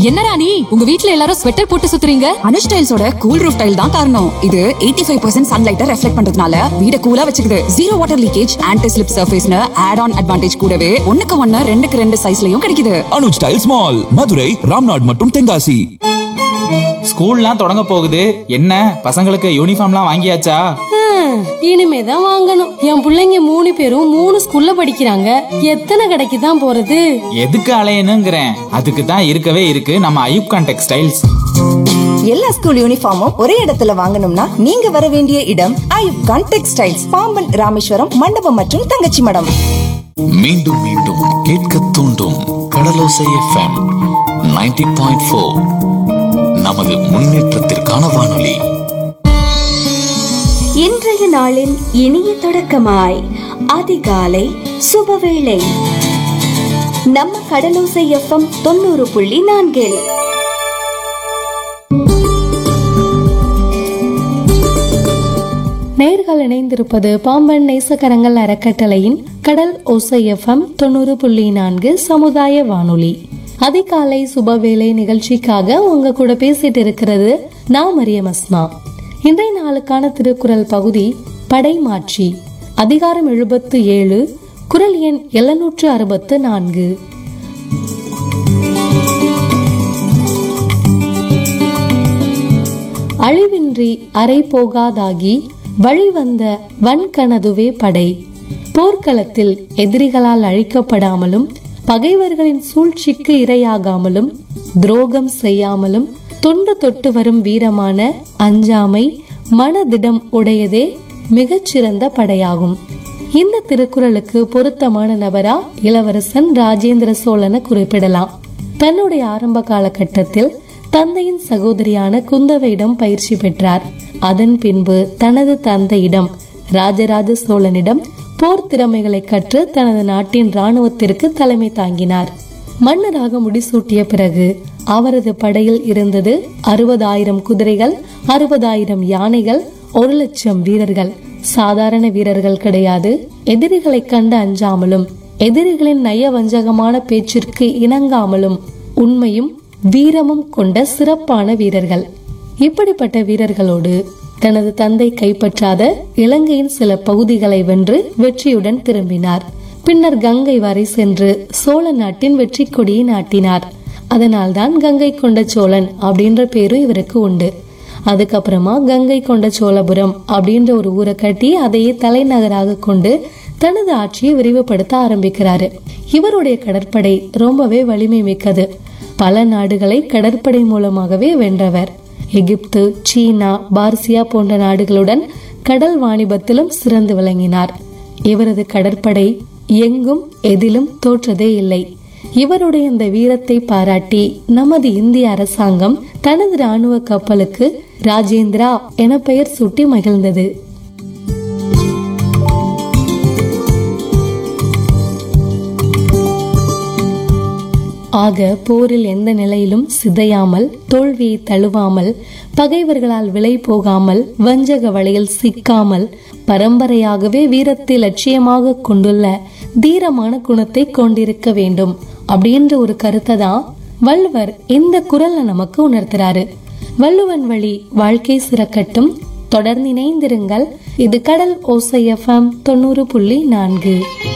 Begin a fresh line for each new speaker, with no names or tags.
என்னடா நீ உங்க வீட்ல எல்லாரும் ஸ்வெட்டர் போட்டு சுத்துறீங்க
அனுஷ் டைல்ஸோட கூல் ரூஃப் டைல் தான் காரணம் இது 85% ஃபைவ் பர்சன்ட் சன்லைட்டை ரெஃப்ளெக்ட் பண்றதுனால வீட கூலா வச்சுக்குது zero water leakage anti slip சர்ஃபேஸ்னு ஆட் ஆன் அட்வான்டேஜ் கூடவே ஒண்ணுக்கு ஒண்ணு ரெண்டுக்கு ரெண்டு சைஸ்லயும் கிடைக்குது
அனுஜ் டைல்ஸ் மால் மதுரை ராம்நாட் மற்றும் தென்காசி
ஸ்கூல்லாம் தொடங்க போகுது என்ன பசங்களுக்கு யூனிஃபார்ம்லாம் வாங்கியாச்சா
ஹம், இனிமேதான் வாங்கணும் என் பிள்ளைங்க மூணு பேரும் மூணு ஸ்கூல்ல படிக்கிறாங்க எத்தனை கடைக்கு தான் போறது
எதுக்கு அலையணுங்கிறேன் அதுக்கு தான் இருக்கவே இருக்கு நம்ம ஐயூப்கான் டெக்ஸ்டைல்ஸ்
எல்லா ஸ்கூல் யூனிஃபார்மும் ஒரே இடத்துல வாங்கணும்னா நீங்க வர வேண்டிய இடம் ஐயூப் கான் டெக்ஸ்டைல்ஸ் பாம்பன் ராமேஸ்வரம் மண்டபம் மற்றும் தங்கச்சி மடம்
மீண்டும் மீண்டும் கேட்க தூண்டும் கடலோசை எஃப்எம் 90.4 பாயிண்ட் ஃபோர் நமது முன்னேற்றத்திற்கான வானொலி
இன்றைய நாளின் இனிய தொடக்கமாய் அதிகாலை சுபவேளை நம்ம கடலோசை எஃப்எம் தொண்ணூறு புள்ளி நான்கில்
நேர்கள் இணைந்திருப்பது பாம்பன் நேசக்கரங்கள் அறக்கட்டளையின் கடல் ஓசை எஃப்எம் தொண்ணூறு புள்ளி நான்கு சமுதாய வானொலி அதிகாலை சுபவேளை நிகழ்ச்சிக்காக உங்க கூட பேசிட்டு இருக்கிறது நான் மரியம் அஸ்மா இன்றைய நாளுக்கான திருக்குறள் பகுதி படைமாட்சி அதிகாரம் எழுபத்து ஏழு குரல் எண் எழுநூற்று அறுபத்து நான்கு அழிவின்றி அறை போகாதாகி வழிவந்த வன்கனதுவே படை போர்க்களத்தில் எதிரிகளால் அழிக்கப்படாமலும் பகைவர்களின் சூழ்ச்சிக்கு இரையாகாமலும் துரோகம் செய்யாமலும் தொன்று தொட்டு வரும் வீரமான அஞ்சாமை மனதிடம் உடையதே மிகச்சிறந்த படையாகும் இந்த திருக்குறளுக்கு பொருத்தமான நபரா இளவரசன் ராஜேந்திர சோழனை குறிப்பிடலாம் தன்னுடைய ஆரம்ப காலகட்டத்தில் தந்தையின் சகோதரியான குந்தவையிடம் பயிற்சி பெற்றார் அதன் பின்பு தனது தந்தையிடம் ராஜராஜ சோழனிடம் போர் திறமைகளை கற்று தனது நாட்டின் ராணுவத்திற்கு தலைமை தாங்கினார் மன்னராக முடிசூட்டிய பிறகு அவரது படையில் இருந்தது அறுபதாயிரம் குதிரைகள் அறுபதாயிரம் யானைகள் ஒரு லட்சம் வீரர்கள் சாதாரண வீரர்கள் கிடையாது எதிரிகளை கண்டு அஞ்சாமலும் எதிரிகளின் நயவஞ்சகமான பேச்சிற்கு இணங்காமலும் உண்மையும் வீரமும் கொண்ட சிறப்பான வீரர்கள் இப்படிப்பட்ட வீரர்களோடு தனது தந்தை கைப்பற்றாத இலங்கையின் சில பகுதிகளை வென்று வெற்றியுடன் திரும்பினார் பின்னர் கங்கை வரை சென்று சோழ நாட்டின் வெற்றி கொடியை நாட்டினார் அதனால்தான் கங்கை கொண்ட சோழன் அப்படின்ற பேரும் இவருக்கு உண்டு அதுக்கப்புறமா கங்கை கொண்ட சோழபுரம் அப்படின்ற ஒரு ஊரை கட்டி அதையே தலைநகராக கொண்டு தனது ஆட்சியை விரிவுபடுத்த ஆரம்பிக்கிறாரு இவருடைய கடற்படை ரொம்பவே வலிமை மிக்கது பல நாடுகளை கடற்படை மூலமாகவே வென்றவர் எகிப்து சீனா பார்சியா போன்ற நாடுகளுடன் கடல் வாணிபத்திலும் சிறந்து விளங்கினார் இவரது கடற்படை எங்கும் எதிலும் தோற்றதே இல்லை இவருடைய இந்த வீரத்தை பாராட்டி நமது இந்திய அரசாங்கம் தனது ராணுவ கப்பலுக்கு ராஜேந்திரா என பெயர் சூட்டி மகிழ்ந்தது ஆக போரில் எந்த நிலையிலும் சிதையாமல் தோல்வியை தழுவாமல் பகைவர்களால் விலை போகாமல் வஞ்சக வலையில் சிக்காமல் பரம்பரையாகவே வீரத்தை லட்சியமாக கொண்டுள்ள தீரமான குணத்தை கொண்டிருக்க வேண்டும் அப்படின்ற ஒரு கருத்தை தான் வள்ளுவர் இந்த குரல்ல நமக்கு உணர்த்துறாரு வள்ளுவன் வழி வாழ்க்கை சிறக்கட்டும் தொடர்ந்து இணைந்திருங்கள் இது கடல் ஓசை எஃப்எம் தொண்ணூறு புள்ளி நான்கு